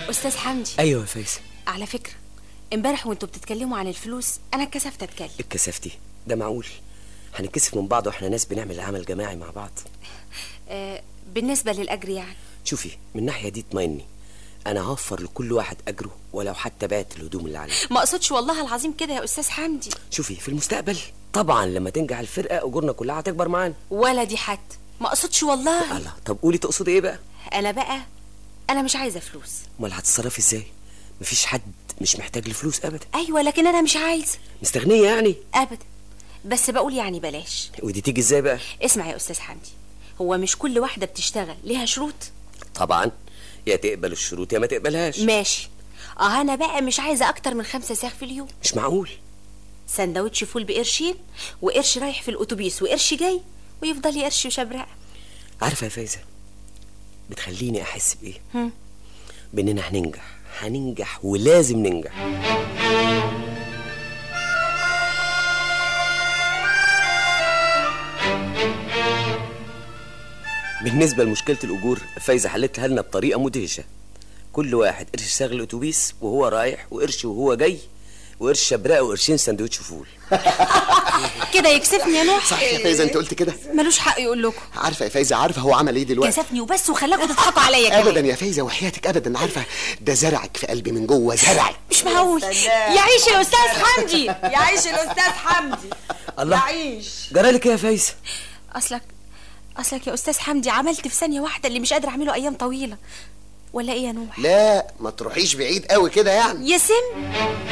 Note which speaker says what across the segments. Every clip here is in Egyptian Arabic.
Speaker 1: استاذ حمدي
Speaker 2: ايوه يا فايزه
Speaker 1: على فكره امبارح وانتوا بتتكلموا عن الفلوس انا اتكسفت اتكلم
Speaker 2: اتكسفتي ده معقول هنتكسف من بعض واحنا ناس بنعمل عمل جماعي مع بعض
Speaker 1: آه بالنسبه للاجر يعني
Speaker 2: شوفي من الناحيه دي اطمئني انا هوفر لكل واحد اجره ولو حتى بعت الهدوم اللي عليه
Speaker 1: ما اقصدش والله العظيم كده يا استاذ حمدي
Speaker 2: شوفي في المستقبل طبعا لما تنجح الفرقه اجورنا كلها هتكبر معانا
Speaker 1: ولا دي حتى ما اقصدش والله
Speaker 2: الله طب قولي تقصدي ايه بقى
Speaker 1: انا بقى انا مش عايزه فلوس
Speaker 2: امال هتتصرفي ازاي مفيش حد مش محتاج لفلوس ابدا
Speaker 1: ايوه لكن انا مش عايزه
Speaker 2: مستغنيه يعني
Speaker 1: ابدا بس بقول يعني بلاش
Speaker 2: ودي تيجي ازاي بقى
Speaker 1: اسمع يا استاذ حمدي هو مش كل واحده بتشتغل ليها شروط
Speaker 2: طبعا يا تقبل الشروط يا ما تقبلهاش
Speaker 1: ماشي اه انا بقى مش عايزه اكتر من خمسة ساغ في اليوم
Speaker 2: مش معقول
Speaker 1: سندوتش فول بقرشين وقرش رايح في الاتوبيس وقرش جاي ويفضل قرش وشبرقه
Speaker 2: عارفه يا فايزه بتخليني احس بايه
Speaker 1: هم.
Speaker 2: باننا هننجح هننجح ولازم ننجح بالنسبة لمشكلة الأجور فايزة حلتها لنا بطريقة مدهشة كل واحد قرش ساغ الأتوبيس وهو رايح وقرش وهو جاي وقرش شبرقة وقرشين سندوتش فول
Speaker 1: كده يكسفني يا نوح
Speaker 3: صح يا فايزه انت قلت كده
Speaker 1: ملوش حق يقول لكم
Speaker 3: عارفه يا فايزه عارفه هو عمل ايه دلوقتي
Speaker 1: كسفني وبس وخلاكم تضحكوا عليا كمان
Speaker 3: ابدا يا فايزه وحياتك ابدا عارفه ده زرعك في قلبي من جوه زرعك
Speaker 1: مش معقول يعيش يا استاذ حمدي
Speaker 4: يعيش الاستاذ حمدي
Speaker 2: الله
Speaker 4: يعيش
Speaker 2: جرالك ايه يا فايزة
Speaker 1: اصلك اصلك يا استاذ حمدي عملت في ثانيه واحده اللي مش قادر اعمله ايام طويله ولا ايه يا نوح
Speaker 3: لا ما تروحيش بعيد قوي كده يعني
Speaker 1: يا سم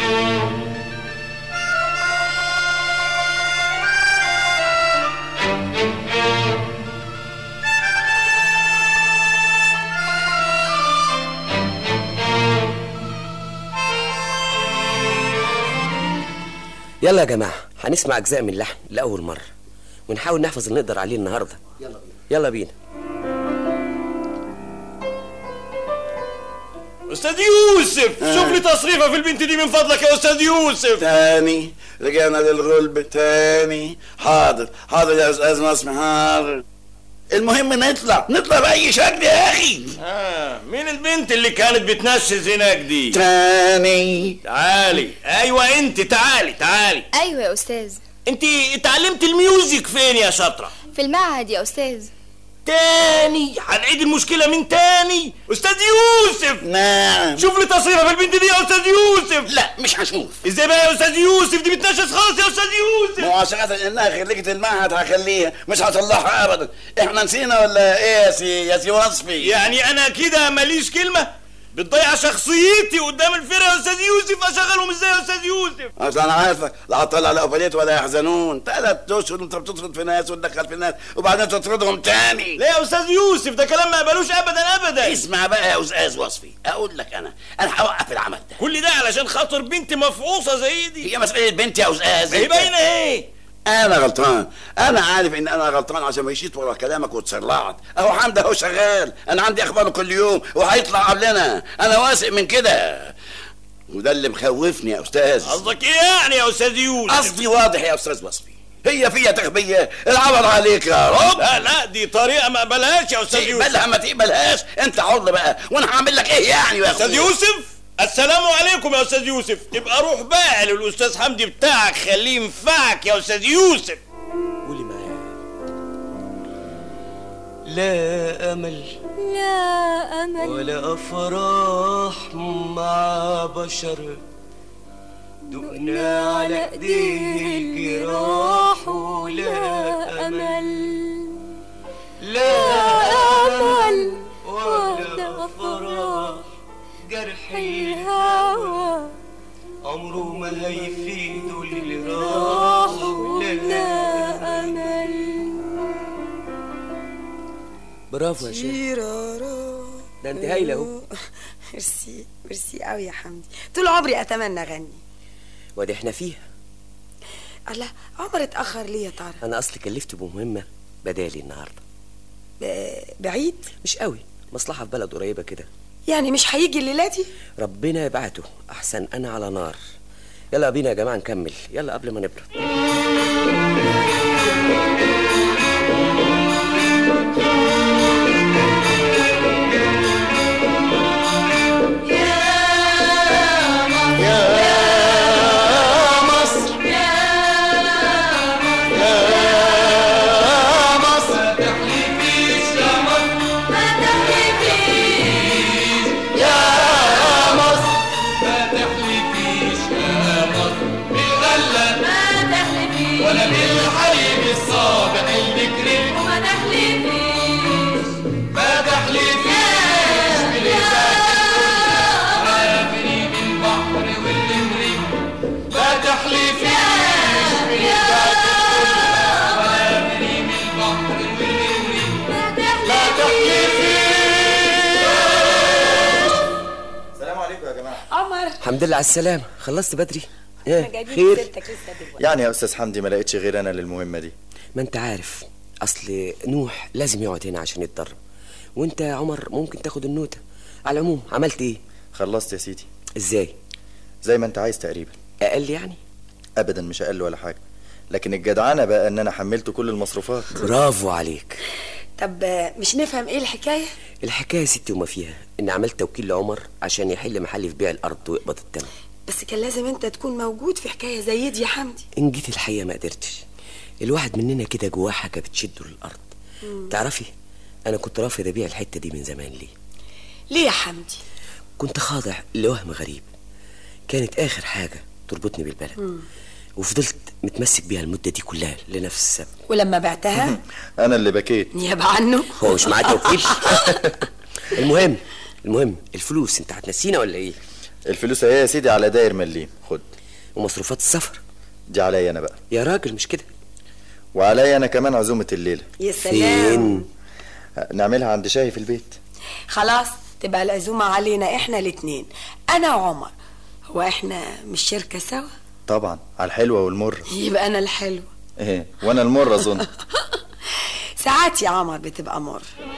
Speaker 2: يلا يا جماعة هنسمع أجزاء من اللحن لأول مرة ونحاول نحفظ اللي نقدر عليه النهاردة
Speaker 3: يلا بينا
Speaker 2: يلا بينا
Speaker 5: استاذ يوسف شوف لي تصريفه في البنت دي من فضلك يا استاذ يوسف
Speaker 6: تاني رجعنا للغلب تاني حاضر حاضر يا استاذ نصمي حاضر المهم نطلع نطلع باي شكل يا اخي
Speaker 5: آه مين البنت اللي كانت بتنشز هناك دي
Speaker 6: تاني
Speaker 5: تعالي ايوه انت تعالي تعالي
Speaker 7: ايوه يا استاذ
Speaker 5: انت اتعلمت الميوزك فين يا شاطره
Speaker 7: في المعهد يا استاذ
Speaker 5: تاني هنعيد المشكله من تاني استاذ يوسف
Speaker 6: نعم
Speaker 5: شوف لي تصريفه في البنت دي يا استاذ يوسف
Speaker 6: لا مش هشوف
Speaker 5: ازاي بقى يا استاذ يوسف دي بتنشز خالص يا استاذ يوسف
Speaker 6: مو عشان خاطر انها خريجة المعهد هخليها مش هطلعها ابدا احنا نسينا ولا ايه يا سي يا سي وصفي
Speaker 5: يعني انا كده ماليش كلمه بتضيع شخصيتي قدام الفرقه يا استاذ يوسف اشغلهم ازاي يا استاذ يوسف
Speaker 6: اصل انا عارفك لا هتطلع لا اوبريت ولا يحزنون ثلاث اشهر انت بتطرد في ناس وتدخل في ناس وبعدين تطردهم تاني
Speaker 5: ليه يا استاذ يوسف ده كلام ما قبلوش ابدا ابدا
Speaker 6: اسمع بقى يا استاذ وصفي اقول لك انا انا هوقف العمل ده
Speaker 5: كل ده علشان خاطر بنت مفعوصه زي دي
Speaker 6: هي مسألة بنت يا استاذ
Speaker 5: هي باينه ايه
Speaker 6: انا غلطان انا عارف ان انا غلطان عشان مشيت ورا كلامك واتسرعت اهو حمد اهو شغال انا عندي اخباره كل يوم وهيطلع قبلنا انا واثق من كده وده اللي مخوفني يا استاذ
Speaker 5: قصدك ايه يعني يا استاذ يوسف
Speaker 6: قصدي واضح يا استاذ وصفي هي فيها تخبيه العبر عليك يا رب
Speaker 5: لا لا دي طريقه ما قبلهاش يا استاذ يوسف
Speaker 6: تقبلها ما تقبلهاش انت حر بقى وانا هعمل لك ايه يعني يا
Speaker 5: استاذ
Speaker 6: أخويا؟
Speaker 5: يوسف السلام عليكم يا استاذ يوسف تبقى روح بقى للاستاذ حمدي بتاعك خليه ينفعك يا استاذ يوسف
Speaker 2: قولي معايا لا أمل
Speaker 1: لا امل
Speaker 2: ولا أفراح مع بشر دقنا على ايديه الجراح ولا أمل لا أمل ولا أفراح جرح الهوى عمره ما هيفيد اللي راح ولا أمل برافو يا شيخ ده انت هايله اهو
Speaker 4: ميرسي ميرسي قوي يا حمدي طول عمري اتمنى اغني
Speaker 2: وادي احنا فيها
Speaker 4: الله عمر اتاخر ليه يا ترى
Speaker 2: انا اصلي كلفت بمهمه بدالي النهارده
Speaker 4: ب- بعيد
Speaker 2: مش قوي مصلحه في بلد قريبه كده
Speaker 4: يعني مش هيجي الليله دي
Speaker 2: ربنا يبعته احسن انا على نار يلا بينا يا جماعه نكمل يلا قبل ما نبرد
Speaker 8: يا جماعه
Speaker 4: عمر
Speaker 2: الحمد لله على السلامه خلصت بدري
Speaker 4: احنا
Speaker 2: ايه
Speaker 4: جايبين
Speaker 2: خير
Speaker 4: سيرتك لسه دلوقتي
Speaker 8: يعني يا استاذ حمدي ما لقيتش غير انا للمهمه دي
Speaker 2: ما انت عارف اصل نوح لازم يقعد هنا عشان يتدرب وانت يا عمر ممكن تاخد النوتة على العموم عملت ايه
Speaker 8: خلصت يا سيدي
Speaker 2: ازاي
Speaker 8: زي ما انت عايز تقريبا
Speaker 2: اقل يعني
Speaker 8: ابدا مش اقل ولا حاجه لكن الجدعنه بقى ان انا حملته كل المصروفات
Speaker 2: برافو عليك
Speaker 4: طب آه، مش نفهم ايه الحكايه
Speaker 2: الحكايه يا ستي وما فيها ان عملت توكيل لعمر عشان يحل محلي في بيع الارض ويقبض الثمن
Speaker 4: بس كان لازم انت تكون موجود في حكايه زي دي يا حمدي
Speaker 2: ان جيت الحقيقه ما قدرتش الواحد مننا كده جواه حاجه بتشده للارض تعرفي انا كنت رافض ابيع الحته دي من زمان ليه
Speaker 4: ليه يا حمدي
Speaker 2: كنت خاضع لوهم غريب كانت اخر حاجه تربطني بالبلد وفضلت متمسك بيها المده دي كلها لنفس السبب
Speaker 4: ولما بعتها
Speaker 8: انا اللي بكيت
Speaker 4: نيابه عنه
Speaker 2: هو مش معاه توكيل المهم المهم الفلوس انت هتنسينا ولا ايه
Speaker 8: الفلوس اهي يا سيدي على داير مليم خد
Speaker 2: ومصروفات السفر
Speaker 8: دي عليا انا بقى
Speaker 2: يا راجل مش كده
Speaker 8: وعليا انا كمان عزومه الليله
Speaker 4: يا سلام
Speaker 2: فين
Speaker 8: نعملها عند شاهي في البيت
Speaker 4: خلاص تبقى العزومه علينا احنا الاتنين انا وعمر هو احنا مش شركه سوا
Speaker 8: طبعا على الحلوه والمره
Speaker 4: يبقى انا الحلو
Speaker 8: ايه وانا المره اظن
Speaker 4: ساعات يا عمر بتبقى مر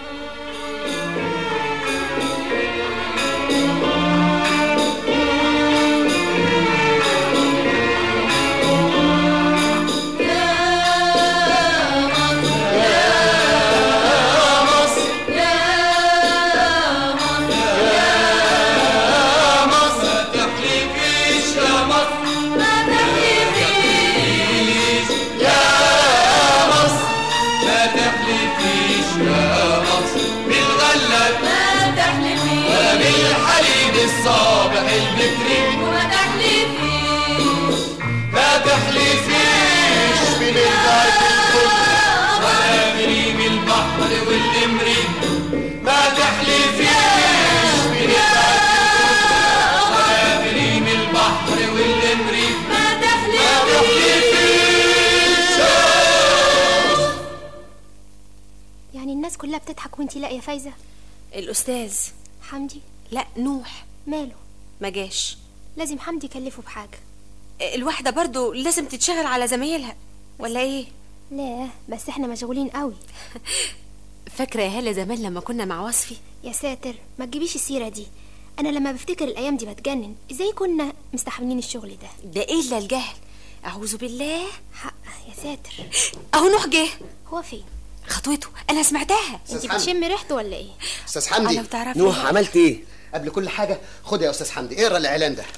Speaker 9: يعني الناس كلها بتضحك وانتي لا يا فايزة
Speaker 1: الاستاذ
Speaker 9: حمدي
Speaker 1: لا نوح
Speaker 9: ماله
Speaker 1: ما جاش
Speaker 9: لازم حمدي يكلفه بحاجة
Speaker 1: الواحدة برضو لازم تتشغل على زمايلها ولا ايه
Speaker 9: لا بس احنا مشغولين قوي
Speaker 1: فاكرة يا هالة زمان لما كنا مع وصفي
Speaker 9: يا ساتر ما تجيبيش السيرة دي انا لما بفتكر الايام دي بتجنن ازاي كنا مستحملين الشغل ده
Speaker 1: ده ايه الا الجهل اعوذ بالله
Speaker 9: حق يا ساتر
Speaker 1: اهو نوح جه
Speaker 9: هو فين
Speaker 1: خطوته انا سمعتها
Speaker 9: انتي بتشمي ريحته ولا ايه
Speaker 3: استاذ
Speaker 1: اه
Speaker 3: حمدي
Speaker 1: لو تعرفي
Speaker 2: نوح عملت ايه
Speaker 3: قبل كل حاجه خد يا استاذ حمدي اقرا الاعلان ده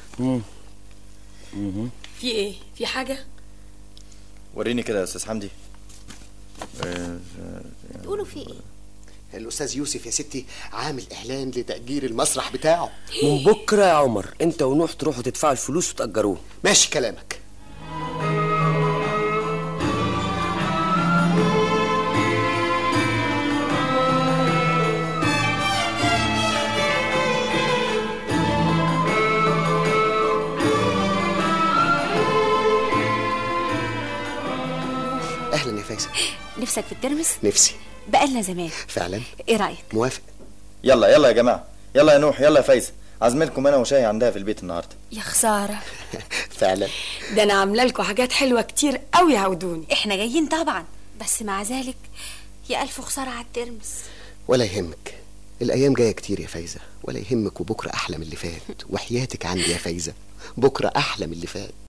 Speaker 4: في ايه في حاجه
Speaker 8: وريني كده يا استاذ حمدي
Speaker 9: بتقولوا في ايه
Speaker 3: الاستاذ يوسف يا ستي عامل اعلان لتاجير المسرح بتاعه
Speaker 2: من بكره يا عمر انت ونوح تروحوا تدفعوا الفلوس وتاجروه
Speaker 3: ماشي كلامك اهلا يا فايزه
Speaker 1: نفسك في الترمس
Speaker 3: نفسي
Speaker 1: بقالنا زمان
Speaker 3: فعلا
Speaker 1: ايه رايك
Speaker 3: موافق
Speaker 8: يلا يلا يا جماعه يلا يا نوح يلا يا فايزه عزمتكم انا وشاي عندها في البيت النهارده
Speaker 1: يا خساره
Speaker 3: فعلا
Speaker 4: ده انا عامله لكم حاجات حلوه كتير قوي عودوني
Speaker 1: احنا جايين طبعا بس مع ذلك يا الف خساره على الترمس
Speaker 3: ولا يهمك الايام جايه كتير يا فايزه ولا يهمك وبكره احلى من اللي فات وحياتك عندي يا فايزه بكره احلى من اللي فات